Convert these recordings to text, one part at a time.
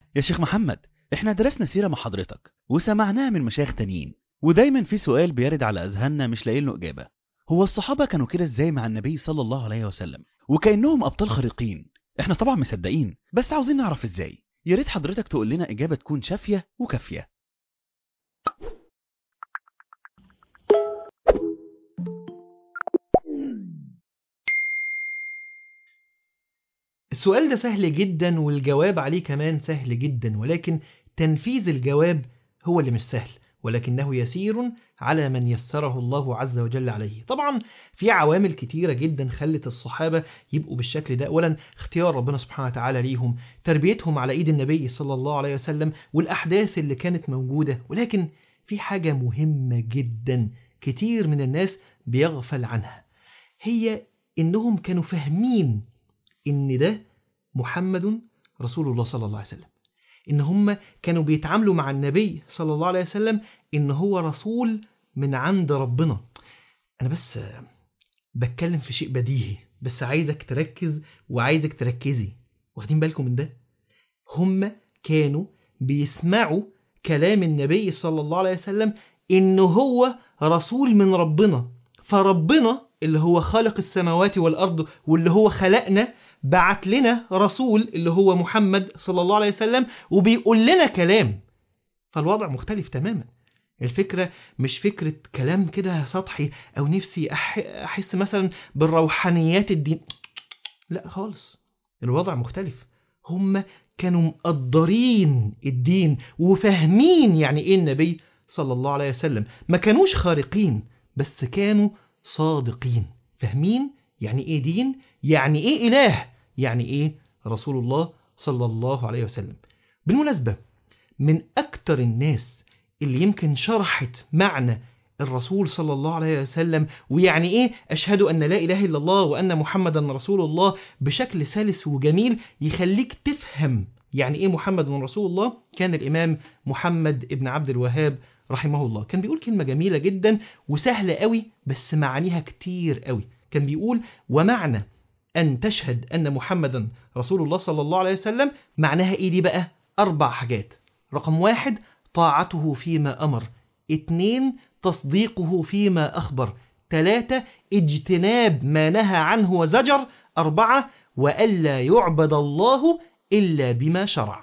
يا شيخ محمد احنا درسنا سيرة مع حضرتك وسمعناها من مشايخ تانيين ودايما في سؤال بيرد على أذهاننا مش لاقيين له إجابة هو الصحابة كانوا كده ازاي مع النبي صلى الله عليه وسلم وكأنهم أبطال خارقين احنا طبعا مصدقين بس عاوزين نعرف ازاي يا ريت حضرتك تقول لنا إجابة تكون شافية وكافية السؤال ده سهل جدا والجواب عليه كمان سهل جدا ولكن تنفيذ الجواب هو اللي مش سهل ولكنه يسير على من يسره الله عز وجل عليه طبعا في عوامل كتيرة جدا خلت الصحابة يبقوا بالشكل ده أولا اختيار ربنا سبحانه وتعالى ليهم تربيتهم على إيد النبي صلى الله عليه وسلم والأحداث اللي كانت موجودة ولكن في حاجة مهمة جدا كتير من الناس بيغفل عنها هي إنهم كانوا فاهمين إن ده محمد رسول الله صلى الله عليه وسلم إن هم كانوا بيتعاملوا مع النبي صلى الله عليه وسلم إن هو رسول من عند ربنا أنا بس بتكلم في شيء بديهي بس عايزك تركز وعايزك تركزي واخدين بالكم من ده هم كانوا بيسمعوا كلام النبي صلى الله عليه وسلم إن هو رسول من ربنا فربنا اللي هو خالق السماوات والأرض واللي هو خلقنا بعت لنا رسول اللي هو محمد صلى الله عليه وسلم وبيقول لنا كلام فالوضع مختلف تماما الفكرة مش فكرة كلام كده سطحي أو نفسي أح- أحس مثلا بالروحانيات الدين لا خالص الوضع مختلف هم كانوا مقدرين الدين وفاهمين يعني إيه النبي صلى الله عليه وسلم ما كانوش خارقين بس كانوا صادقين فاهمين يعني إيه دين يعني إيه إله يعني إيه رسول الله صلى الله عليه وسلم بالمناسبة من أكتر الناس اللي يمكن شرحت معنى الرسول صلى الله عليه وسلم ويعني إيه أشهد أن لا إله إلا الله وأن محمدا رسول الله بشكل سلس وجميل يخليك تفهم يعني إيه محمد رسول الله كان الإمام محمد ابن عبد الوهاب رحمه الله كان بيقول كلمة جميلة جدا وسهلة قوي بس معانيها كتير قوي كان بيقول ومعنى أن تشهد أن محمدا رسول الله صلى الله عليه وسلم معناها إيه دي بقى أربع حاجات رقم واحد طاعته فيما أمر اتنين تصديقه فيما أخبر تلاتة اجتناب ما نهى عنه وزجر أربعة وألا يعبد الله إلا بما شرع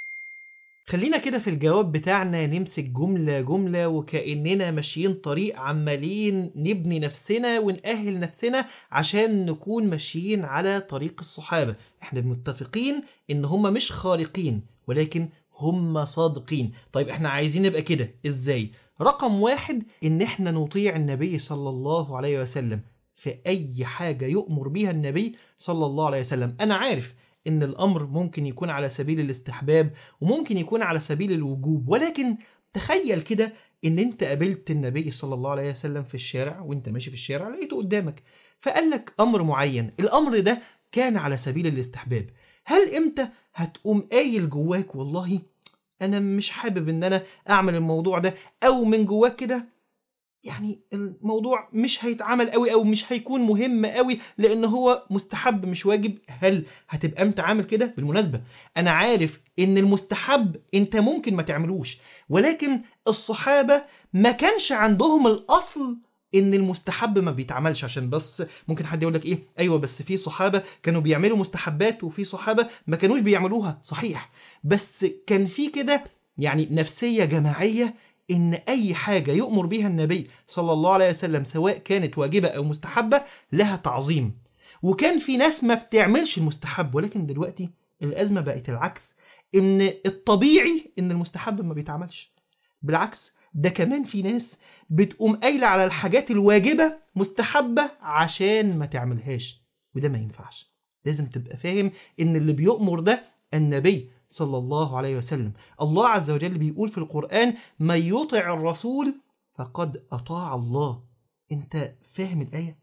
خلينا كده في الجواب بتاعنا نمسك جملة جملة وكأننا ماشيين طريق عمالين نبني نفسنا ونأهل نفسنا عشان نكون ماشيين على طريق الصحابة احنا متفقين ان هم مش خارقين ولكن هم صادقين طيب احنا عايزين نبقى كده ازاي رقم واحد ان احنا نطيع النبي صلى الله عليه وسلم في اي حاجة يؤمر بها النبي صلى الله عليه وسلم انا عارف ان الامر ممكن يكون على سبيل الاستحباب وممكن يكون على سبيل الوجوب ولكن تخيل كده ان انت قابلت النبي صلى الله عليه وسلم في الشارع وانت ماشي في الشارع لقيته قدامك فقال لك امر معين الامر ده كان على سبيل الاستحباب هل امتى هتقوم قايل جواك والله انا مش حابب ان انا اعمل الموضوع ده او من جواك كده يعني الموضوع مش هيتعمل قوي او مش هيكون مهم قوي لان هو مستحب مش واجب هل هتبقى انت عامل كده بالمناسبه انا عارف ان المستحب انت ممكن ما تعملوش ولكن الصحابه ما كانش عندهم الاصل ان المستحب ما بيتعملش عشان بس ممكن حد يقول لك ايه ايوه بس في صحابه كانوا بيعملوا مستحبات وفي صحابه ما كانوش بيعملوها صحيح بس كان في كده يعني نفسيه جماعيه ان اي حاجه يؤمر بها النبي صلى الله عليه وسلم سواء كانت واجبه او مستحبه لها تعظيم وكان في ناس ما بتعملش المستحب ولكن دلوقتي الازمه بقت العكس ان الطبيعي ان المستحب ما بيتعملش بالعكس ده كمان في ناس بتقوم قايله على الحاجات الواجبه مستحبه عشان ما تعملهاش وده ما ينفعش لازم تبقى فاهم ان اللي بيؤمر ده النبي صلى الله عليه وسلم الله عز وجل بيقول في القرآن من يطع الرسول فقد أطاع الله انت فاهم الآية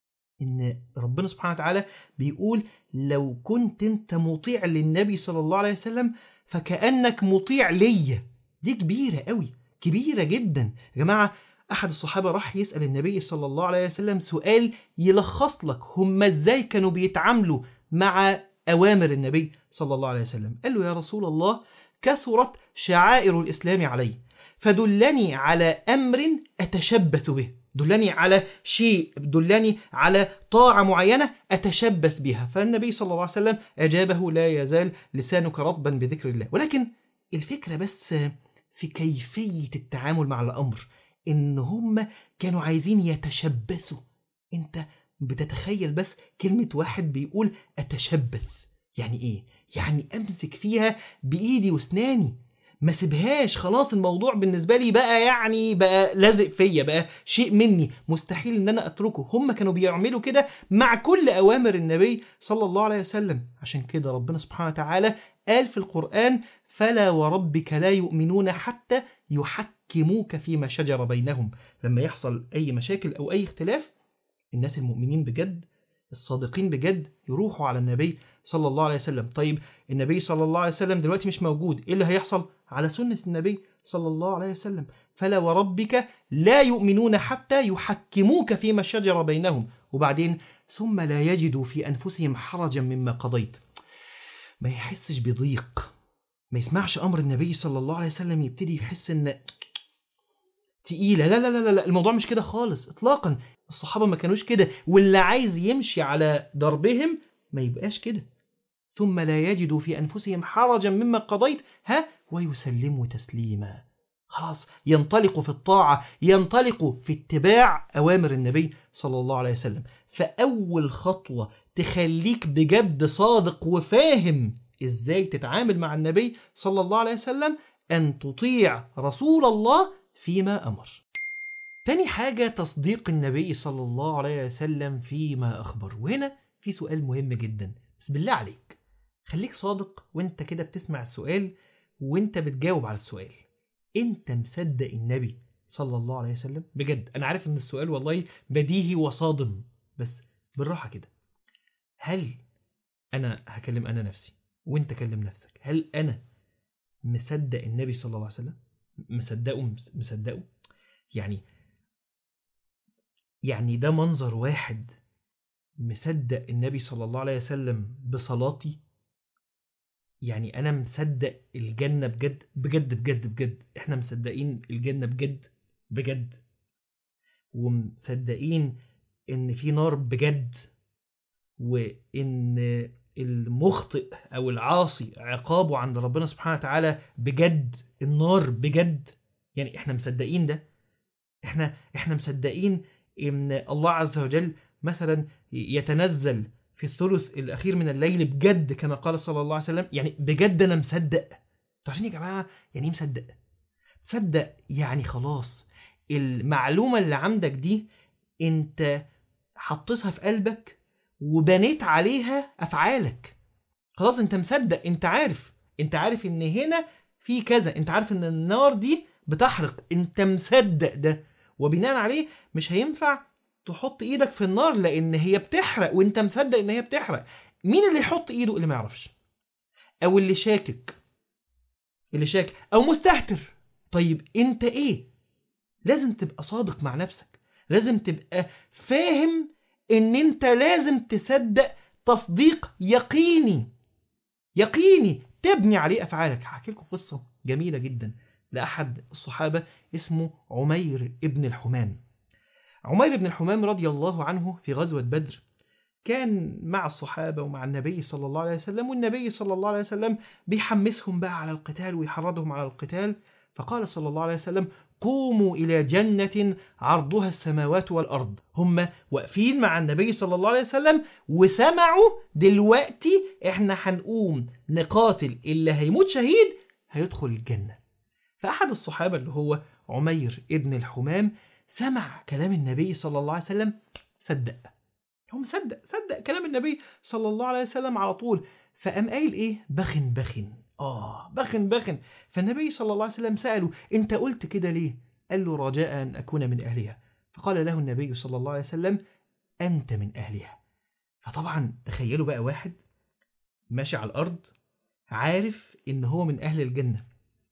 ان ربنا سبحانه وتعالى بيقول لو كنت انت مطيع للنبي صلى الله عليه وسلم فكأنك مطيع ليا دي كبيرة قوي كبيرة جدا يا جماعة أحد الصحابة راح يسأل النبي صلى الله عليه وسلم سؤال يلخص لك هم ازاي كانوا بيتعاملوا مع أوامر النبي صلى الله عليه وسلم قال له يا رسول الله كثرت شعائر الإسلام عليه فدلني على أمر أتشبث به دلني على شيء دلني على طاعة معينة أتشبث بها فالنبي صلى الله عليه وسلم أجابه لا يزال لسانك رطبا بذكر الله ولكن الفكرة بس في كيفية التعامل مع الأمر إن هم كانوا عايزين يتشبثوا أنت بتتخيل بس كلمة واحد بيقول أتشبث يعني إيه؟ يعني أمسك فيها بإيدي وأسناني ما سيبهاش خلاص الموضوع بالنسبة لي بقى يعني بقى لازق فيا بقى شيء مني مستحيل ان انا اتركه هم كانوا بيعملوا كده مع كل اوامر النبي صلى الله عليه وسلم عشان كده ربنا سبحانه وتعالى قال في القرآن فلا وربك لا يؤمنون حتى يحكموك فيما شجر بينهم لما يحصل اي مشاكل او اي اختلاف الناس المؤمنين بجد الصادقين بجد يروحوا على النبي صلى الله عليه وسلم طيب النبي صلى الله عليه وسلم دلوقتي مش موجود ايه اللي هيحصل على سنة النبي صلى الله عليه وسلم فلا وربك لا يؤمنون حتى يحكموك فيما شجر بينهم وبعدين ثم لا يجدوا في أنفسهم حرجا مما قضيت ما يحسش بضيق ما يسمعش أمر النبي صلى الله عليه وسلم يبتدي يحس إن تقيلة لا لا لا لا الموضوع مش كده خالص إطلاقا الصحابة ما كانوش كده واللي عايز يمشي على دربهم ما يبقاش كده ثم لا يجدوا في أنفسهم حرجا مما قضيت ها ويسلموا تسليما خلاص ينطلقوا في الطاعة ينطلقوا في اتباع أوامر النبي صلى الله عليه وسلم فأول خطوة تخليك بجد صادق وفاهم إزاي تتعامل مع النبي صلى الله عليه وسلم أن تطيع رسول الله فيما أمر تاني حاجة تصديق النبي صلى الله عليه وسلم فيما أخبر وهنا في سؤال مهم جدا بس بالله عليك خليك صادق وانت كده بتسمع السؤال وانت بتجاوب على السؤال انت مصدق النبي صلى الله عليه وسلم بجد انا عارف ان السؤال والله بديهي وصادم بس بالراحة كده هل انا هكلم انا نفسي وانت كلم نفسك هل انا مصدق النبي صلى الله عليه وسلم مصدقه مصدقه يعني يعني ده منظر واحد مصدق النبي صلى الله عليه وسلم بصلاتي يعني انا مصدق الجنة بجد بجد بجد بجد احنا مصدقين الجنة بجد بجد ومصدقين ان في نار بجد وان المخطئ او العاصي عقابه عند ربنا سبحانه وتعالى بجد النار بجد يعني احنا مصدقين ده احنا احنا مصدقين ان الله عز وجل مثلا يتنزل في الثلث الأخير من الليل بجد كما قال صلى الله عليه وسلم يعني بجد أنا مصدق عشان يا جماعة يعني مصدق مصدق يعني خلاص المعلومة اللي عندك دي انت حطيتها في قلبك وبنيت عليها أفعالك خلاص انت مصدق انت عارف انت عارف ان هنا في كذا انت عارف ان النار دي بتحرق انت مصدق ده وبناء عليه مش هينفع تحط ايدك في النار لان هي بتحرق وانت مصدق ان هي بتحرق مين اللي يحط ايده اللي ما يعرفش او اللي شاكك اللي شاكك او مستهتر طيب انت ايه لازم تبقى صادق مع نفسك لازم تبقى فاهم ان انت لازم تصدق تصديق يقيني يقيني تبني عليه افعالك هحكي لكم قصه جميله جدا لاحد الصحابه اسمه عمير ابن الحمام عمير بن الحمام رضي الله عنه في غزوة بدر كان مع الصحابة ومع النبي صلى الله عليه وسلم والنبي صلى الله عليه وسلم بيحمسهم بقى على القتال ويحرضهم على القتال فقال صلى الله عليه وسلم قوموا إلى جنة عرضها السماوات والأرض هم واقفين مع النبي صلى الله عليه وسلم وسمعوا دلوقتي احنا هنقوم نقاتل اللي هيموت شهيد هيدخل الجنة فأحد الصحابة اللي هو عمير ابن الحمام سمع كلام النبي صلى الله عليه وسلم صدق هو مصدق صدق كلام النبي صلى الله عليه وسلم على طول فقام قايل ايه بخن بخن اه بخن بخن فالنبي صلى الله عليه وسلم سأله انت قلت كده ليه قال له رجاء أن أكون من أهلها فقال له النبي صلى الله عليه وسلم أنت من أهلها فطبعا تخيلوا بقى واحد ماشي على الأرض عارف إن هو من أهل الجنة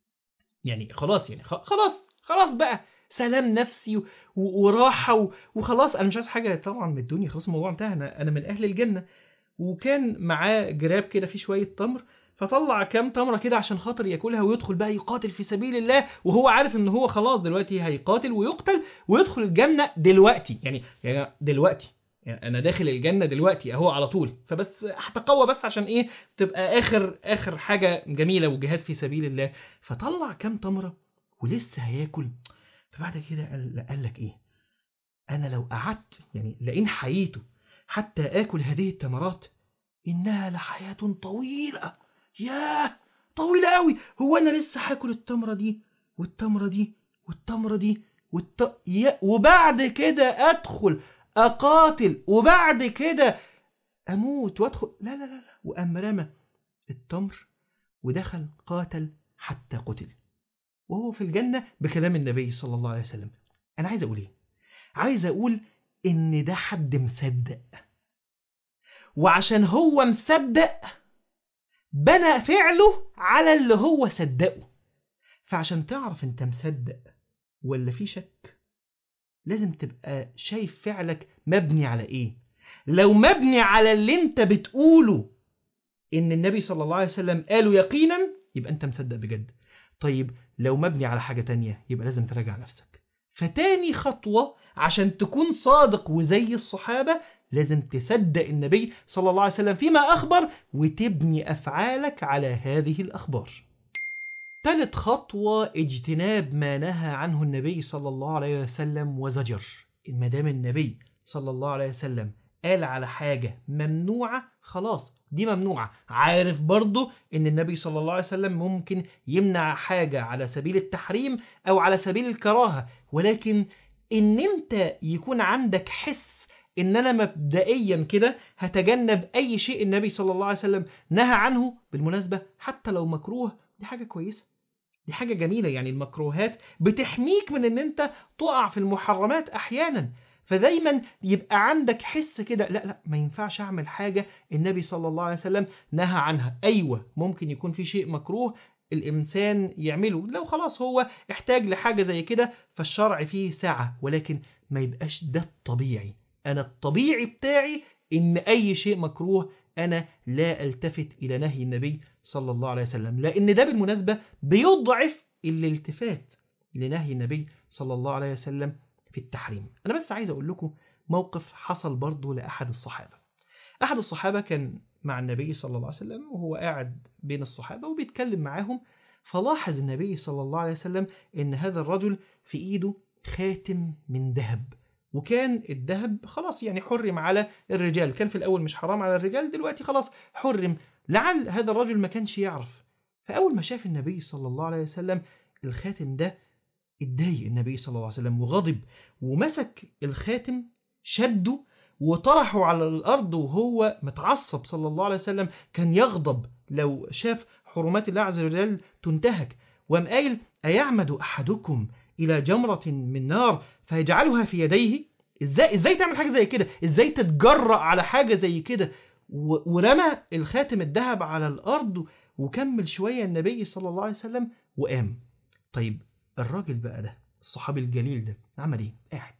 يعني خلاص يعني خلاص خلاص بقى سلام نفسي وراحة وخلاص أنا مش عايز حاجة طبعا من الدنيا خلاص الموضوع انتهى أنا, أنا من أهل الجنة وكان معاه جراب كده فيه شوية تمر فطلع كام تمرة كده عشان خاطر ياكلها ويدخل بقى يقاتل في سبيل الله وهو عارف ان هو خلاص دلوقتي هيقاتل ويقتل ويدخل الجنة دلوقتي يعني يعني دلوقتي يعني انا داخل الجنة دلوقتي اهو على طول فبس هتقوى بس عشان ايه تبقى اخر اخر حاجة جميلة وجهاد في سبيل الله فطلع كام تمرة ولسه هياكل فبعد كده قال, قال لك ايه انا لو قعدت يعني لئن حييت حتى اكل هذه التمرات انها لحياة طويلة ياه طويلة قوي هو انا لسه هاكل التمرة دي والتمرة دي والتمرة دي والت... يا... وبعد كده ادخل اقاتل وبعد كده اموت وادخل لا لا لا لا وقام رمى التمر ودخل قاتل حتى قتل وهو في الجنة بكلام النبي صلى الله عليه وسلم انا عايز اقول ايه عايز اقول ان ده حد مصدق وعشان هو مصدق بنى فعله على اللي هو صدقه فعشان تعرف انت مصدق ولا في شك لازم تبقى شايف فعلك مبني على ايه لو مبني على اللي انت بتقوله ان النبي صلى الله عليه وسلم قاله يقينا يبقى انت مصدق بجد طيب لو مبني على حاجة تانية يبقى لازم تراجع نفسك فتاني خطوة عشان تكون صادق وزي الصحابة لازم تصدق النبي صلى الله عليه وسلم فيما أخبر وتبني أفعالك على هذه الأخبار ثالث خطوة اجتناب ما نهى عنه النبي صلى الله عليه وسلم وزجر ما دام النبي صلى الله عليه وسلم قال على حاجة ممنوعة خلاص دي ممنوعة عارف برضو ان النبي صلى الله عليه وسلم ممكن يمنع حاجة على سبيل التحريم او على سبيل الكراهة ولكن ان انت يكون عندك حس ان انا مبدئيا كده هتجنب اي شيء النبي صلى الله عليه وسلم نهى عنه بالمناسبة حتى لو مكروه دي حاجة كويسة دي حاجة جميلة يعني المكروهات بتحميك من ان انت تقع في المحرمات احيانا فدايما يبقى عندك حس كده لا لا ما ينفعش اعمل حاجة النبي صلى الله عليه وسلم نهى عنها ايوه ممكن يكون في شيء مكروه الانسان يعمله لو خلاص هو احتاج لحاجة زي كده فالشرع فيه سعة ولكن ما يبقاش ده الطبيعي انا الطبيعي بتاعي ان اي شيء مكروه انا لا التفت الى نهي النبي صلى الله عليه وسلم لان ده بالمناسبة بيضعف الالتفات لنهي النبي صلى الله عليه وسلم في التحريم أنا بس عايز أقول لكم موقف حصل برضه لأحد الصحابة أحد الصحابة كان مع النبي صلى الله عليه وسلم وهو قاعد بين الصحابة وبيتكلم معاهم فلاحظ النبي صلى الله عليه وسلم إن هذا الرجل في إيده خاتم من ذهب وكان الذهب خلاص يعني حرم على الرجال كان في الأول مش حرام على الرجال دلوقتي خلاص حرم لعل هذا الرجل ما كانش يعرف فأول ما شاف النبي صلى الله عليه وسلم الخاتم ده اتضايق النبي صلى الله عليه وسلم وغضب ومسك الخاتم شده وطرحه على الأرض وهو متعصب صلى الله عليه وسلم كان يغضب لو شاف حرمات الله عز وجل تنتهك وقام قايل أيعمد أحدكم إلى جمرة من نار فيجعلها في يديه ازاي ازاي تعمل حاجه زي كده ازاي تتجرأ على حاجه زي كده ورمى الخاتم الذهب على الارض وكمل شويه النبي صلى الله عليه وسلم وقام طيب الراجل بقى ده الصحابي الجليل ده عمل ايه قاعد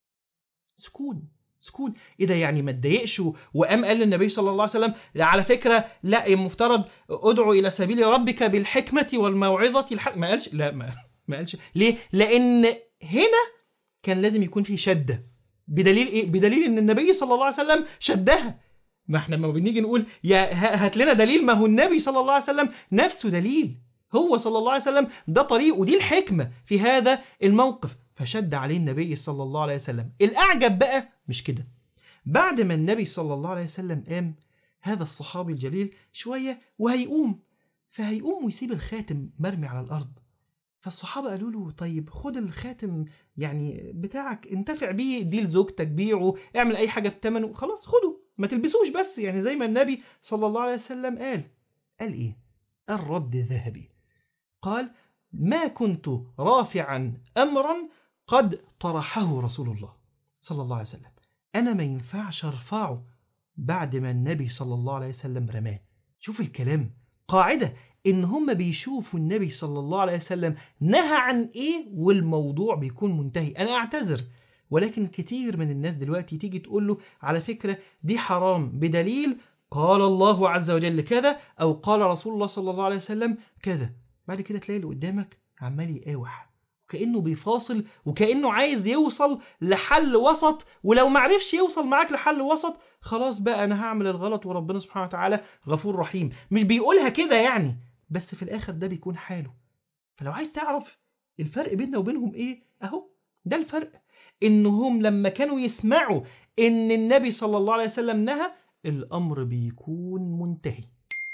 سكون سكون ايه ده يعني ما اتضايقش وقام قال للنبي صلى الله عليه وسلم لا على فكره لا المفترض ادعو الى سبيل ربك بالحكمه والموعظه الحق ما قالش لا ما, ما قالش ليه لان هنا كان لازم يكون في شده بدليل ايه بدليل ان النبي صلى الله عليه وسلم شدها ما احنا لما بنيجي نقول يا هات لنا دليل ما هو النبي صلى الله عليه وسلم نفسه دليل هو صلى الله عليه وسلم ده طريق ودي الحكمة في هذا الموقف فشد عليه النبي صلى الله عليه وسلم الأعجب بقى مش كده بعد ما النبي صلى الله عليه وسلم قام هذا الصحابي الجليل شوية وهيقوم فهيقوم ويسيب الخاتم مرمي على الأرض فالصحابة قالوا له طيب خد الخاتم يعني بتاعك انتفع بيه دي لزوجتك بيعه اعمل أي حاجة بثمنه خلاص خده ما تلبسوش بس يعني زي ما النبي صلى الله عليه وسلم قال قال إيه الرد ذهبي قال ما كنت رافعا أمرا قد طرحه رسول الله صلى الله عليه وسلم أنا ما ينفعش أرفعه بعد ما النبي صلى الله عليه وسلم رماه شوف الكلام قاعدة إن هم بيشوفوا النبي صلى الله عليه وسلم نهى عن إيه والموضوع بيكون منتهي أنا أعتذر ولكن كتير من الناس دلوقتي تيجي تقول له على فكرة دي حرام بدليل قال الله عز وجل كذا أو قال رسول الله صلى الله عليه وسلم كذا بعد كده تلاقي اللي قدامك عمال يقاوح وكأنه بيفاصل وكأنه عايز يوصل لحل وسط ولو معرفش يوصل معاك لحل وسط خلاص بقى أنا هعمل الغلط وربنا سبحانه وتعالى غفور رحيم مش بيقولها كده يعني بس في الآخر ده بيكون حاله فلو عايز تعرف الفرق بيننا وبينهم إيه أهو ده الفرق إنهم لما كانوا يسمعوا إن النبي صلى الله عليه وسلم نهى الأمر بيكون منتهي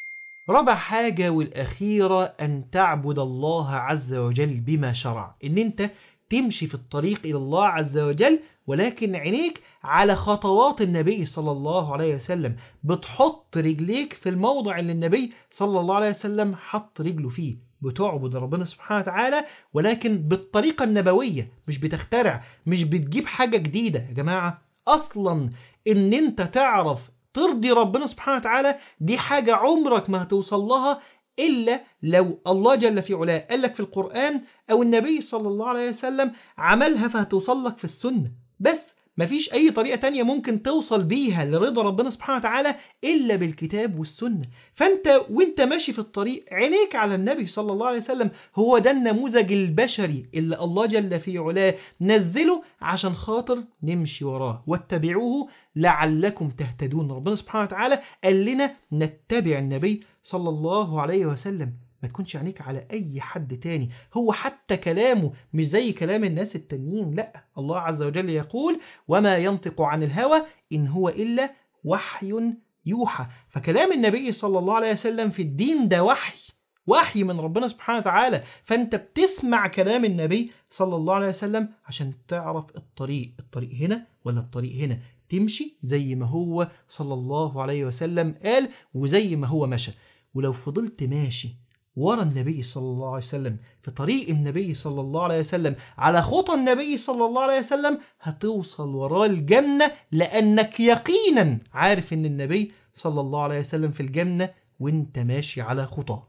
رابع حاجة والأخيرة أن تعبد الله عز وجل بما شرع إن أنت تمشي في الطريق إلى الله عز وجل ولكن عينيك على خطوات النبي صلى الله عليه وسلم بتحط رجليك في الموضع اللي النبي صلى الله عليه وسلم حط رجله فيه بتعبد ربنا سبحانه وتعالى ولكن بالطريقة النبوية مش بتخترع مش بتجيب حاجة جديدة يا جماعة أصلا إن أنت تعرف ترضي ربنا سبحانه وتعالى دي حاجة عمرك ما هتوصل لها إلا لو الله جل في علاه قال لك في القرآن أو النبي صلى الله عليه وسلم عملها فهتوصل لك في السنة بس مفيش أي طريقة تانية ممكن توصل بيها لرضا ربنا سبحانه وتعالى إلا بالكتاب والسنة فأنت وانت ماشي في الطريق عينيك على النبي صلى الله عليه وسلم هو ده النموذج البشري اللي الله جل في علاه نزله عشان خاطر نمشي وراه واتبعوه لعلكم تهتدون ربنا سبحانه وتعالى قال لنا نتبع النبي صلى الله عليه وسلم ما تكونش عينيك على أي حد تاني هو حتى كلامه مش زي كلام الناس التانيين لا الله عز وجل يقول وما ينطق عن الهوى إن هو إلا وحي يوحى فكلام النبي صلى الله عليه وسلم في الدين ده وحي وحي من ربنا سبحانه وتعالى فأنت بتسمع كلام النبي صلى الله عليه وسلم عشان تعرف الطريق الطريق هنا ولا الطريق هنا تمشي زي ما هو صلى الله عليه وسلم قال وزي ما هو مشى ولو فضلت ماشي ورا النبي صلى الله عليه وسلم في طريق النبي صلى الله عليه وسلم على خطى النبي صلى الله عليه وسلم هتوصل وراه الجنة لأنك يقينا عارف أن النبي صلى الله عليه وسلم في الجنة وانت ماشي على خطاه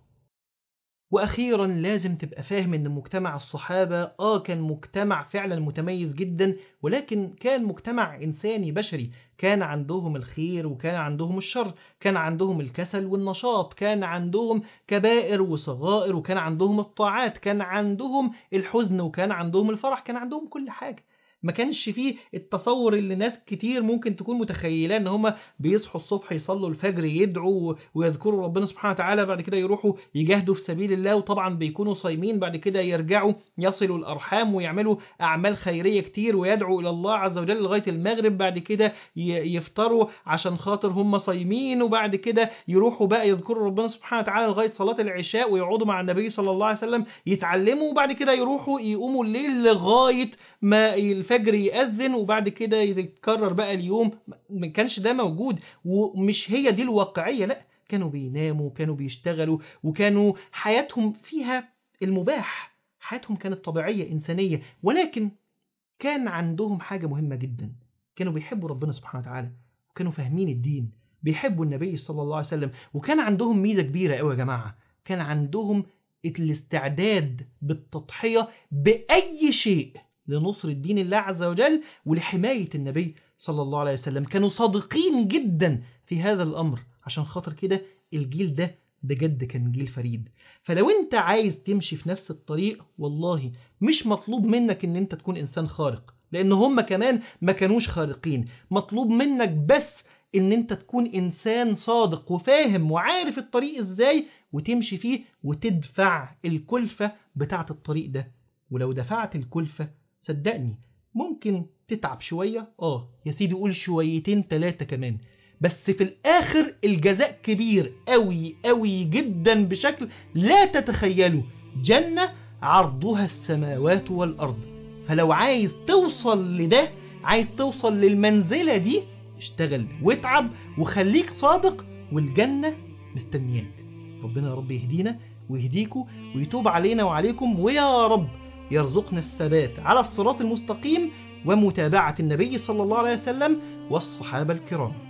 وأخيرا لازم تبقى فاهم أن مجتمع الصحابة آه كان مجتمع فعلا متميز جدا ولكن كان مجتمع إنساني بشري كان عندهم الخير وكان عندهم الشر كان عندهم الكسل والنشاط كان عندهم كبائر وصغائر وكان عندهم الطاعات كان عندهم الحزن وكان عندهم الفرح كان عندهم كل حاجة ما كانش فيه التصور اللي ناس كتير ممكن تكون متخيلاه ان هم بيصحوا الصبح يصلوا الفجر يدعوا ويذكروا ربنا سبحانه وتعالى بعد كده يروحوا يجاهدوا في سبيل الله وطبعا بيكونوا صايمين بعد كده يرجعوا يصلوا الارحام ويعملوا اعمال خيريه كتير ويدعوا الى الله عز وجل لغايه المغرب بعد كده يفطروا عشان خاطر هم صايمين وبعد كده يروحوا بقى يذكروا ربنا سبحانه وتعالى لغايه صلاه العشاء ويقعدوا مع النبي صلى الله عليه وسلم يتعلموا وبعد كده يروحوا يقوموا الليل لغايه ما الفجر يأذن وبعد كده يتكرر بقى اليوم ما كانش ده موجود ومش هي دي الواقعية لا كانوا بيناموا كانوا بيشتغلوا وكانوا حياتهم فيها المباح حياتهم كانت طبيعية إنسانية ولكن كان عندهم حاجة مهمة جدا كانوا بيحبوا ربنا سبحانه وتعالى وكانوا فاهمين الدين بيحبوا النبي صلى الله عليه وسلم وكان عندهم ميزة كبيرة قوي يا جماعة كان عندهم الاستعداد بالتضحية بأي شيء لنصر الدين الله عز وجل ولحماية النبي صلى الله عليه وسلم كانوا صادقين جدا في هذا الأمر عشان خاطر كده الجيل ده بجد كان جيل فريد فلو انت عايز تمشي في نفس الطريق والله مش مطلوب منك ان انت تكون انسان خارق لان هم كمان ما كانوش خارقين مطلوب منك بس ان انت تكون انسان صادق وفاهم وعارف الطريق ازاي وتمشي فيه وتدفع الكلفة بتاعة الطريق ده ولو دفعت الكلفة صدقني ممكن تتعب شوية اه يا سيدي قول شويتين تلاتة كمان بس في الآخر الجزاء كبير قوي قوي جدا بشكل لا تتخيله جنة عرضها السماوات والأرض فلو عايز توصل لده عايز توصل للمنزلة دي اشتغل واتعب وخليك صادق والجنة مستنياك ربنا يا رب يهدينا ويهديكوا ويتوب علينا وعليكم ويا رب يرزقنا الثبات على الصراط المستقيم ومتابعة النبي صلى الله عليه وسلم والصحابة الكرام